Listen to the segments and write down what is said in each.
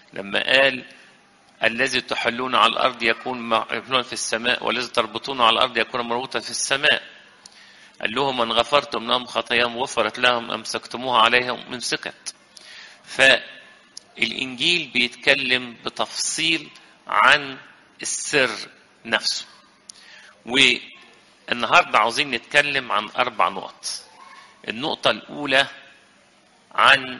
لما قال الذي تحلون على الأرض يكون محلون في السماء والذي تربطون على الأرض يكون مربوطا في السماء قال لهم من غفرتم لهم خطاياهم غفرت لهم أمسكتموها عليهم أمسكت فالإنجيل بيتكلم بتفصيل عن السر نفسه والنهاردة عاوزين نتكلم عن أربع نقط النقطة الأولى عن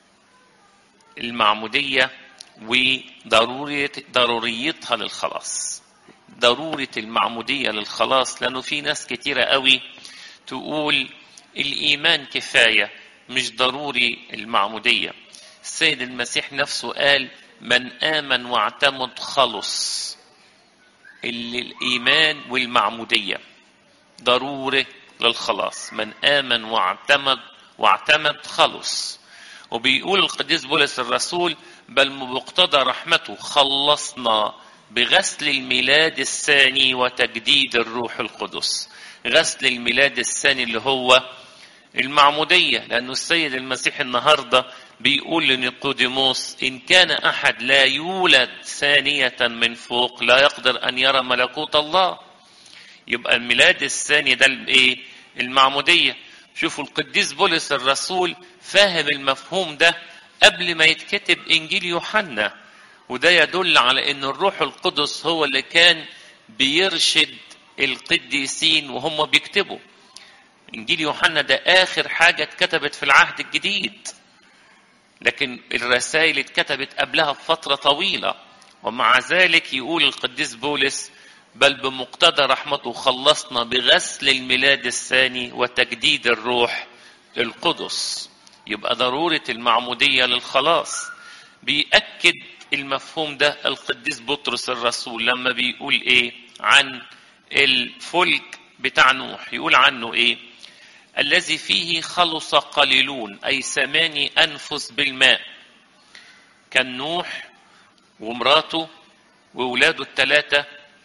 المعمودية وضرورية ضروريتها للخلاص ضرورة المعمودية للخلاص لأنه في ناس كتيرة قوي تقول الإيمان كفاية مش ضروري المعمودية السيد المسيح نفسه قال من آمن واعتمد خلص اللي الإيمان والمعمودية ضروري للخلاص من آمن واعتمد واعتمد خلص وبيقول القديس بولس الرسول بل بمقتضى رحمته خلصنا بغسل الميلاد الثاني وتجديد الروح القدس غسل الميلاد الثاني اللي هو المعمودية لأنه السيد المسيح النهاردة بيقول لنيقوديموس إن كان أحد لا يولد ثانية من فوق لا يقدر أن يرى ملكوت الله يبقى الميلاد الثاني ده الايه المعمودية شوفوا القديس بولس الرسول فاهم المفهوم ده قبل ما يتكتب انجيل يوحنا وده يدل على ان الروح القدس هو اللي كان بيرشد القديسين وهم بيكتبوا انجيل يوحنا ده اخر حاجه اتكتبت في العهد الجديد لكن الرسائل اتكتبت قبلها بفتره طويله ومع ذلك يقول القديس بولس بل بمقتضى رحمته خلصنا بغسل الميلاد الثاني وتجديد الروح القدس يبقى ضرورة المعمودية للخلاص بيأكد المفهوم ده القديس بطرس الرسول لما بيقول ايه عن الفلك بتاع نوح يقول عنه ايه الذي فيه خلص قليلون اي ثماني انفس بالماء كان نوح ومراته وولاده الثلاثه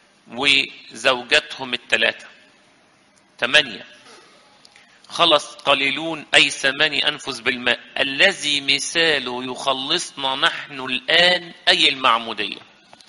وزوجاتهم الثلاثة ثمانية خلص قليلون أي ثماني أنفس بالماء الذي مثاله يخلصنا نحن الآن أي المعمودية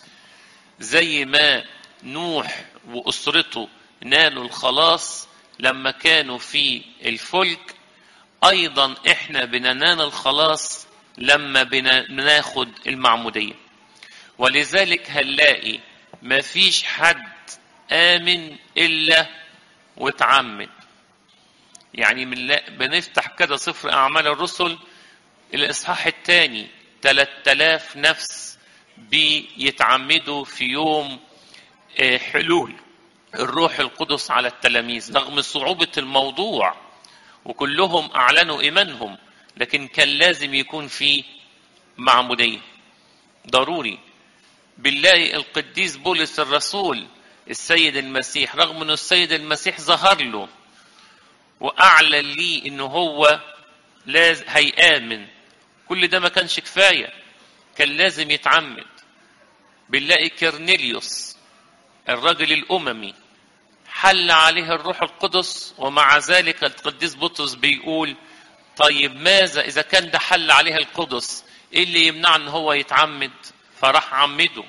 زي ما نوح وأسرته نالوا الخلاص لما كانوا في الفلك أيضا إحنا بننال الخلاص لما بناخد المعمودية ولذلك هنلاقي ما فيش حد آمن إلا واتعمد يعني من بنفتح كده سفر أعمال الرسل الإصحاح الثاني 3000 نفس بيتعمدوا في يوم حلول الروح القدس على التلاميذ رغم صعوبة الموضوع وكلهم أعلنوا إيمانهم لكن كان لازم يكون في معمودية ضروري بنلاقي القديس بولس الرسول السيد المسيح رغم انه السيد المسيح ظهر له واعلن ليه انه هو لازم هيامن كل ده ما كانش كفايه كان لازم يتعمد بنلاقي كرنيليوس الرجل الاممي حل عليه الروح القدس ومع ذلك القديس بطرس بيقول طيب ماذا اذا كان ده حل عليه القدس ايه اللي يمنع ان هو يتعمد فراح عمده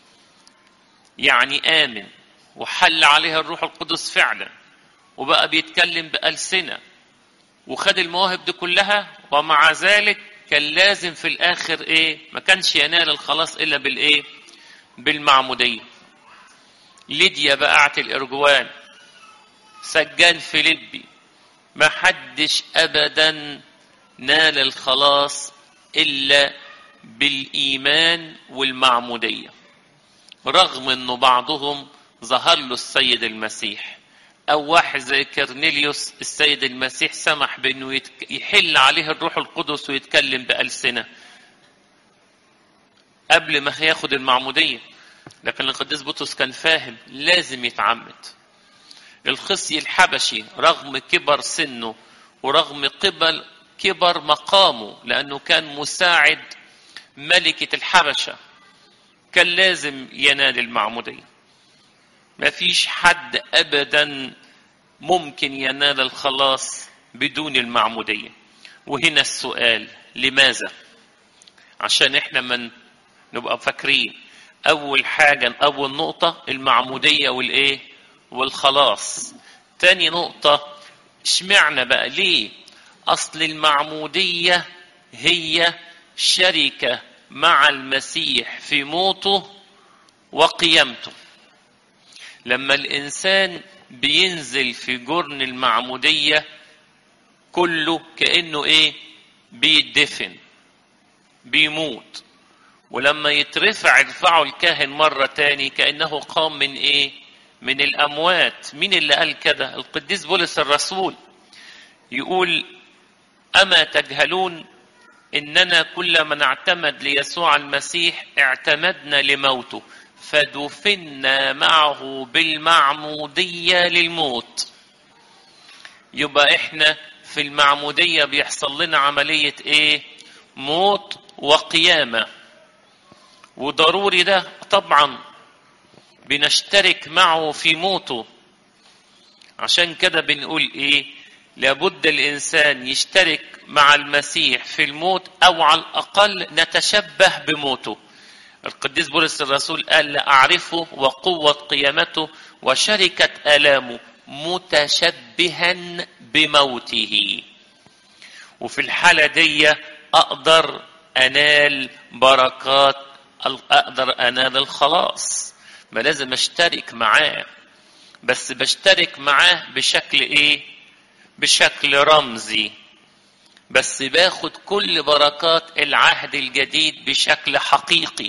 يعني آمن وحل عليها الروح القدس فعلا وبقى بيتكلم بألسنة وخد المواهب دي كلها ومع ذلك كان لازم في الآخر إيه ما كانش ينال الخلاص إلا بالإيه بالمعمودية ليديا بقعة الإرجوان سجان فيليبي ما حدش أبدا نال الخلاص إلا بالإيمان والمعمودية رغم أنه بعضهم ظهر له السيد المسيح أو واحد زي كرنيليوس السيد المسيح سمح بأنه يحل عليه الروح القدس ويتكلم بألسنة قبل ما ياخد المعمودية لكن القديس بطرس كان فاهم لازم يتعمد الخصي الحبشي رغم كبر سنه ورغم قبل كبر مقامه لأنه كان مساعد ملكة الحبشة كان لازم ينال المعمودية ما فيش حد أبدا ممكن ينال الخلاص بدون المعمودية وهنا السؤال لماذا عشان احنا من نبقى فاكرين اول حاجة اول نقطة المعمودية والايه والخلاص تاني نقطة اشمعنى بقى ليه اصل المعمودية هي شركة مع المسيح في موته وقيامته لما الانسان بينزل في جرن المعمودية كله كأنه ايه بيدفن بيموت ولما يترفع يرفعه الكاهن مرة تاني كأنه قام من ايه من الأموات مين اللي قال كده القديس بولس الرسول يقول أما تجهلون إننا كلما نعتمد ليسوع المسيح اعتمدنا لموته فدفنا معه بالمعمودية للموت يبقى احنا في المعمودية بيحصل لنا عملية ايه موت وقيامة وضروري ده طبعا بنشترك معه في موته عشان كده بنقول ايه لابد الانسان يشترك مع المسيح في الموت او على الاقل نتشبه بموته القديس بولس الرسول قال لأعرفه وقوة قيامته وشركة آلامه متشبها بموته وفي الحالة دي أقدر أنال بركات أقدر أنال الخلاص ما لازم أشترك معاه بس بشترك معاه بشكل إيه بشكل رمزي بس باخد كل بركات العهد الجديد بشكل حقيقي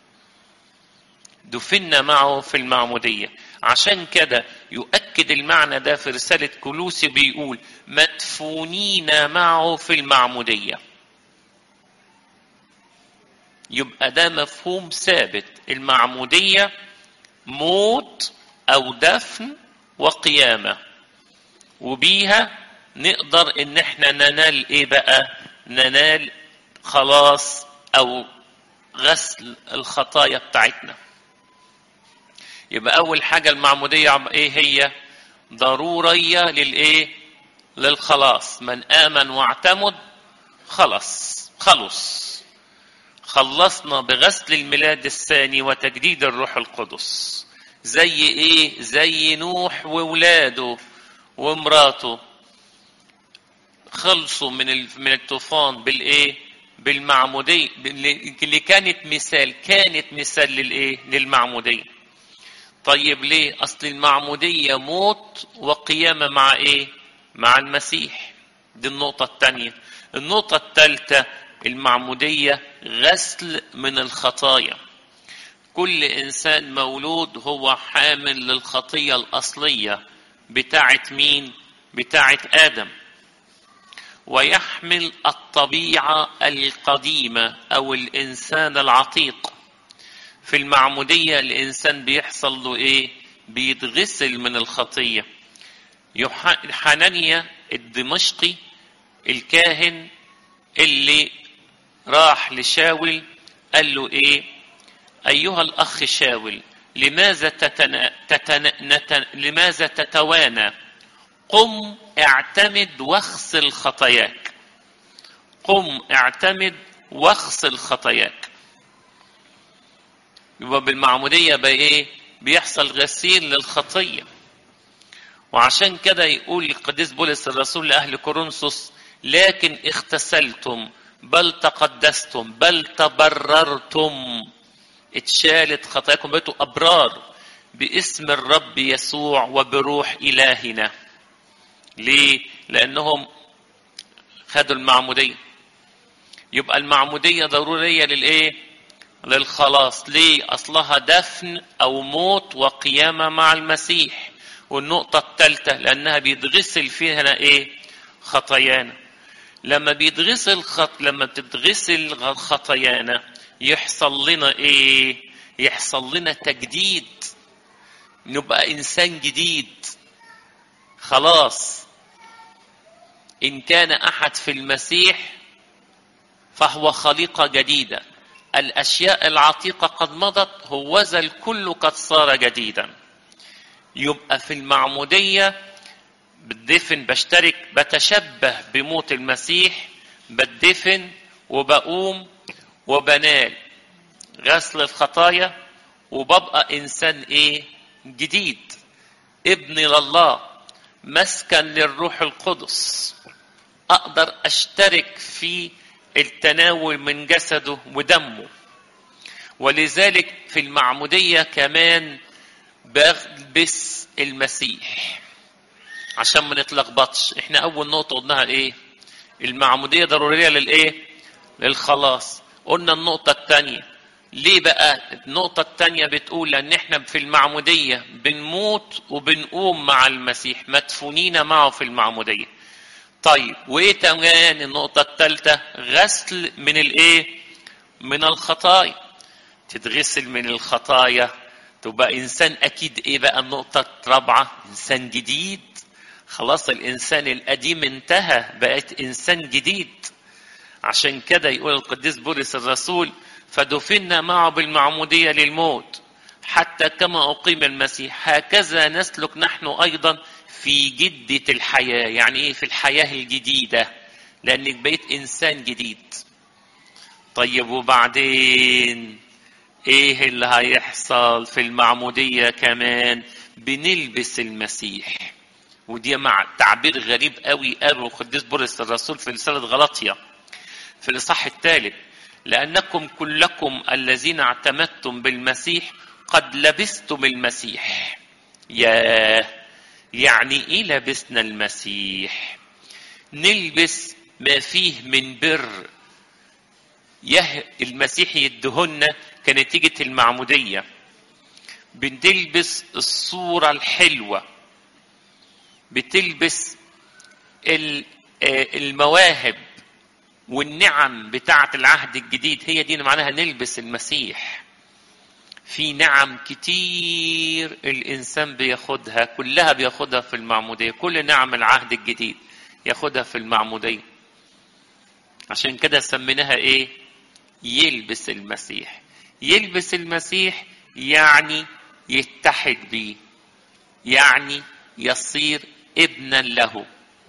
دفنا معه في المعمودية عشان كده يؤكد المعنى ده في رسالة كلوسي بيقول مدفونين معه في المعمودية يبقى ده مفهوم ثابت المعمودية موت أو دفن وقيامة وبيها نقدر ان احنا ننال ايه بقى ننال خلاص او غسل الخطايا بتاعتنا يبقى اول حاجه المعموديه ايه هي ضروريه للايه للخلاص من امن واعتمد خلص خلص خلصنا بغسل الميلاد الثاني وتجديد الروح القدس زي ايه زي نوح وولاده ومراته خلصوا من من الطوفان بالايه بالمعموديه اللي كانت مثال كانت مثال للايه للمعموديه طيب ليه اصل المعموديه موت وقيامه مع ايه مع المسيح دي النقطه الثانيه النقطه الثالثه المعموديه غسل من الخطايا كل انسان مولود هو حامل للخطيه الاصليه بتاعه مين بتاعه ادم ويحمل الطبيعه القديمه او الانسان العتيق في المعموديه الانسان بيحصل له ايه بيتغسل من الخطيه حنانيا الدمشقي الكاهن اللي راح لشاول قال له ايه ايها الاخ شاول لماذا تتن... تتن... نتن... لماذا تتوانى قم اعتمد واغسل خطاياك قم اعتمد واغسل خطاياك يبقى بالمعمودية بقى ايه بيحصل غسيل للخطية وعشان كده يقول القديس بولس الرسول لأهل كورنثوس لكن اغتسلتم بل تقدستم بل تبررتم اتشالت خطاياكم بقيتوا أبرار باسم الرب يسوع وبروح إلهنا ليه؟ لأنهم خدوا المعمودية يبقى المعمودية ضرورية للإيه؟ للخلاص ليه؟ أصلها دفن أو موت وقيامة مع المسيح والنقطة الثالثة لأنها بيتغسل فيها إيه؟ خطايانا لما بيتغسل خط لما بتتغسل خطايانا يحصل لنا إيه؟ يحصل لنا تجديد نبقى إنسان جديد خلاص إن كان أحد في المسيح فهو خليقة جديدة الأشياء العتيقة قد مضت هوذا الكل قد صار جديدا يبقى في المعمودية بالدفن بشترك بتشبه بموت المسيح بدفن وبقوم وبنال غسل الخطايا وببقى انسان ايه جديد ابن لله مسكن للروح القدس اقدر اشترك في التناول من جسده ودمه ولذلك في المعمودية كمان بلبس المسيح عشان ما نتلخبطش احنا اول نقطة قلناها ايه المعمودية ضرورية للايه للخلاص قلنا النقطة الثانية ليه بقى النقطة الثانية بتقول ان احنا في المعمودية بنموت وبنقوم مع المسيح مدفونين معه في المعمودية طيب وايه كمان النقطة الثالثة غسل من الايه من الخطايا تتغسل من الخطايا تبقى انسان اكيد ايه بقى النقطة الرابعة انسان جديد خلاص الانسان القديم انتهى بقت انسان جديد عشان كده يقول القديس بولس الرسول فدفنا معه بالمعمودية للموت حتى كما أقيم المسيح هكذا نسلك نحن أيضا في جدة الحياة يعني إيه في الحياة الجديدة لأنك بقيت إنسان جديد طيب وبعدين إيه اللي هيحصل في المعمودية كمان بنلبس المسيح ودي مع تعبير غريب قوي قاله القديس بولس الرسول في رسالة غلطية في الإصحاح الثالث لأنكم كلكم الذين اعتمدتم بالمسيح قد لبستم المسيح يا يعني ايه لبسنا المسيح نلبس ما فيه من بر يه المسيح يدهن كنتيجة المعمودية بنلبس الصورة الحلوة بتلبس المواهب والنعم بتاعة العهد الجديد هي دي اللي معناها نلبس المسيح في نعم كتير الإنسان بياخدها كلها بياخدها في المعمودية كل نعم العهد الجديد ياخدها في المعمودية عشان كده سميناها ايه يلبس المسيح يلبس المسيح يعني يتحد بيه يعني يصير ابنا له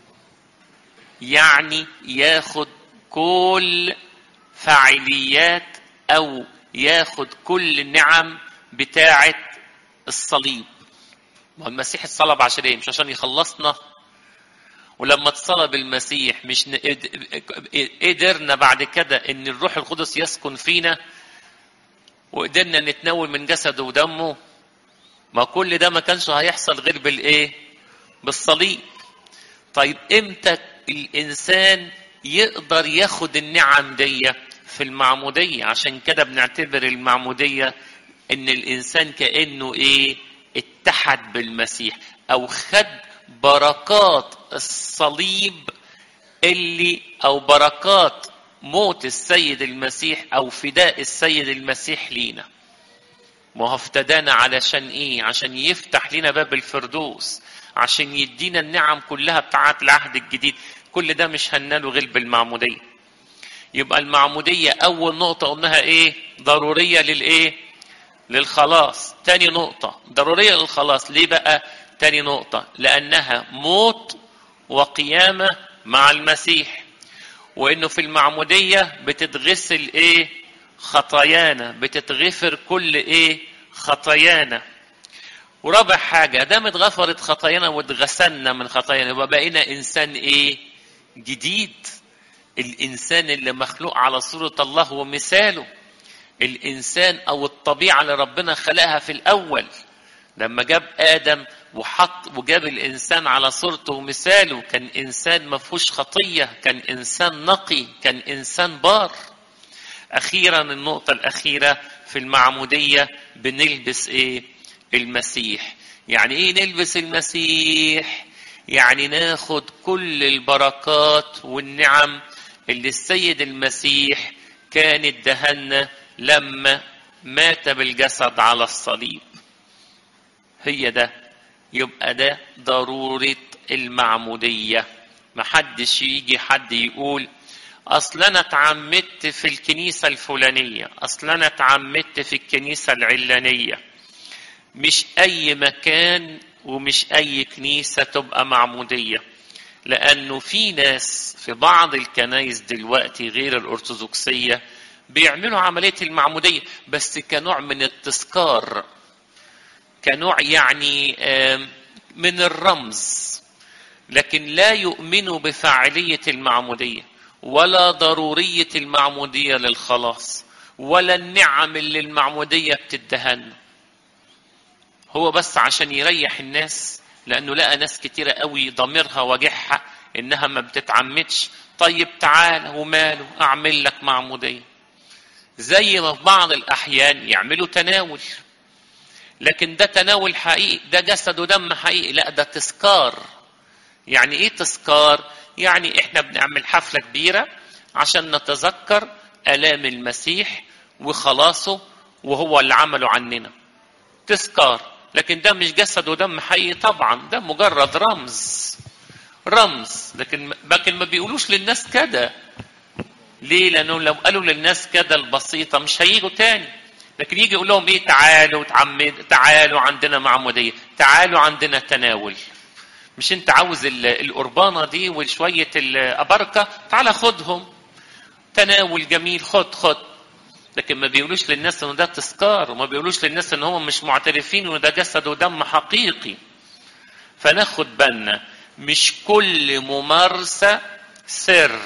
يعني ياخد كل فاعليات او ياخد كل النعم بتاعه الصليب ما المسيح اتصلب عشان ايه مش عشان يخلصنا ولما اتصلب المسيح مش ن... قدرنا بعد كده ان الروح القدس يسكن فينا وقدرنا نتناول من جسده ودمه ما كل ده ما كانش هيحصل غير بالايه بالصليب طيب امتى الانسان يقدر ياخد النعم دي في المعمودية عشان كده بنعتبر المعمودية ان الانسان كأنه ايه اتحد بالمسيح او خد بركات الصليب اللي او بركات موت السيد المسيح او فداء السيد المسيح لينا ما هو افتدانا علشان ايه عشان يفتح لنا باب الفردوس عشان يدينا النعم كلها بتاعت العهد الجديد كل ده مش هناله غير بالمعمودية يبقى المعمودية أول نقطة قلناها إيه ضرورية للإيه للخلاص تاني نقطة ضرورية للخلاص ليه بقى تاني نقطة لأنها موت وقيامة مع المسيح وإنه في المعمودية بتتغسل إيه خطايانا بتتغفر كل إيه خطايانا ورابع حاجة دام اتغفرت خطايانا واتغسلنا من خطايانا يبقى بقينا إنسان إيه جديد الإنسان اللي مخلوق على صورة الله ومثاله الإنسان أو الطبيعة اللي ربنا خلقها في الأول لما جاب آدم وحط وجاب الإنسان على صورته ومثاله كان إنسان ما فيهوش خطية كان إنسان نقي كان إنسان بار أخيرا النقطة الأخيرة في المعمودية بنلبس إيه المسيح يعني إيه نلبس المسيح يعني ناخد كل البركات والنعم اللي السيد المسيح كان ادهنا لما مات بالجسد على الصليب هي ده يبقى ده ضرورة المعمودية محدش يجي حد يقول اصل انا اتعمدت في الكنيسة الفلانية اصل انا اتعمدت في الكنيسة العلانية مش اي مكان ومش اي كنيسة تبقى معمودية لانه في ناس في بعض الكنايس دلوقتي غير الارثوذكسية بيعملوا عملية المعمودية بس كنوع من التذكار كنوع يعني من الرمز لكن لا يؤمنوا بفاعلية المعمودية ولا ضرورية المعمودية للخلاص ولا النعم اللي المعمودية بتدهن هو بس عشان يريح الناس لأنه لقى ناس كتيرة قوي ضميرها واجعها إنها ما بتتعمدش طيب تعال وماله أعمل لك معمودية زي ما في بعض الأحيان يعملوا تناول لكن ده تناول حقيقي ده جسد ودم حقيقي لا ده تذكار يعني ايه تذكار يعني احنا بنعمل حفله كبيره عشان نتذكر الام المسيح وخلاصه وهو اللي عمله عننا تذكار لكن ده مش جسد ودم حقيقي طبعا ده مجرد رمز رمز لكن لكن ما بيقولوش للناس كده ليه لانه لو قالوا للناس كده البسيطه مش هيجوا تاني لكن يجي يقول لهم ايه تعالوا تعمد تعالوا عندنا معموديه تعالوا عندنا تناول مش انت عاوز القربانه دي وشويه الابركه تعال خدهم تناول جميل خد خد لكن ما بيقولوش للناس ان ده تذكار وما بيقولوش للناس ان هم مش معترفين ان ده جسد ودم حقيقي فناخد بالنا مش كل ممارسه سر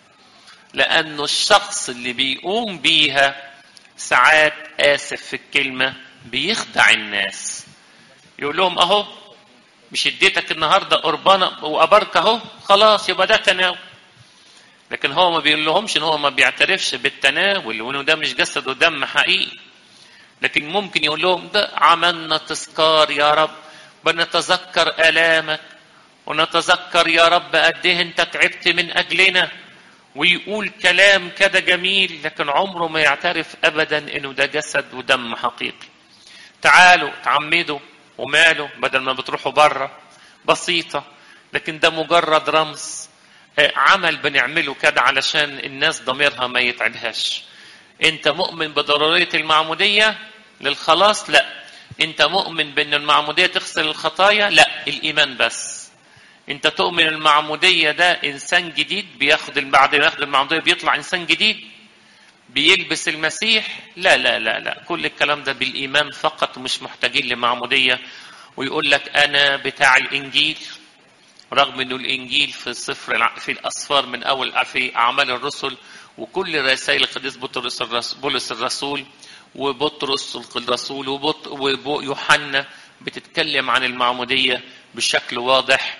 لانه الشخص اللي بيقوم بيها ساعات اسف في الكلمه بيخدع الناس يقول لهم اهو مش اديتك النهارده قربانه وابرك اهو خلاص يبقى ده تناول لكن هو ما بيقول لهمش ان هو ما بيعترفش بالتناول وانه ده مش جسد ودم حقيقي لكن ممكن يقول لهم ده عملنا تذكار يا رب بنتذكر الامك ونتذكر يا رب قد ايه انت تعبت من اجلنا ويقول كلام كده جميل لكن عمره ما يعترف ابدا انه ده جسد ودم حقيقي تعالوا تعمدوا وماله بدل ما بتروحوا بره بسيطة لكن ده مجرد رمز عمل بنعمله كده علشان الناس ضميرها ما يتعبهاش انت مؤمن بضرورية المعمودية للخلاص لا انت مؤمن بان المعمودية تغسل الخطايا لا الايمان بس انت تؤمن المعمودية ده انسان جديد بياخد بعد ما ياخد المعمودية بيطلع انسان جديد بيلبس المسيح لا لا لا لا كل الكلام ده بالايمان فقط ومش محتاجين لمعموديه ويقول لك انا بتاع الانجيل رغم انه الانجيل في الصفر في الاسفار من اول في اعمال الرسل وكل رسائل القديس بطرس بولس الرسول وبطرس الرسول ويوحنا بتتكلم عن المعموديه بشكل واضح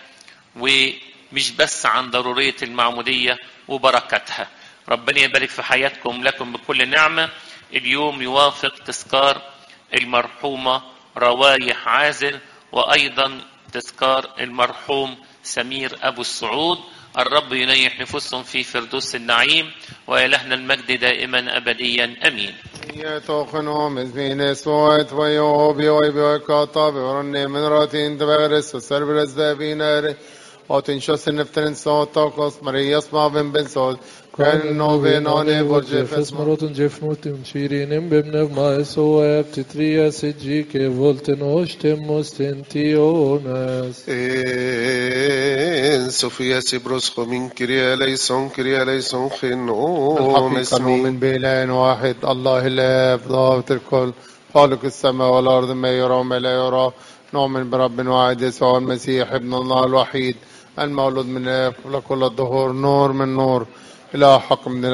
ومش بس عن ضروريه المعموديه وبركتها ربنا يبارك في حياتكم لكم بكل نعمة اليوم يوافق تذكار المرحومة روايح عازر وأيضا تذكار المرحوم سمير أبو السعود الرب ينيح نفوسهم في فردوس النعيم وإلهنا المجد دائما أبديا أمين يتوخنو مزمين سوات ويوبي ويبي كاطا بورني من راتين تبارس وسربرز دابينار وتنشوس النفترن صوت توقص مري يسمع بن بن صوت كان نوبينوني برجي Jefes maroton Jeff Mutim Shirinem Bemnev Maeso Aptitria Sejike Volten Oshtem Mostentionas إن سوفيا سيبروس من كريا ليسون كريا ليسون خنو الحقيقة نؤمن بإله واحد الله الآب ضابط الكل خالق السماء والأرض ما يرى وما لا يرى نؤمن برب واحد يسوع المسيح ابن الله الوحيد المولود من الآب قبل كل الظهور نور من نور إله حق من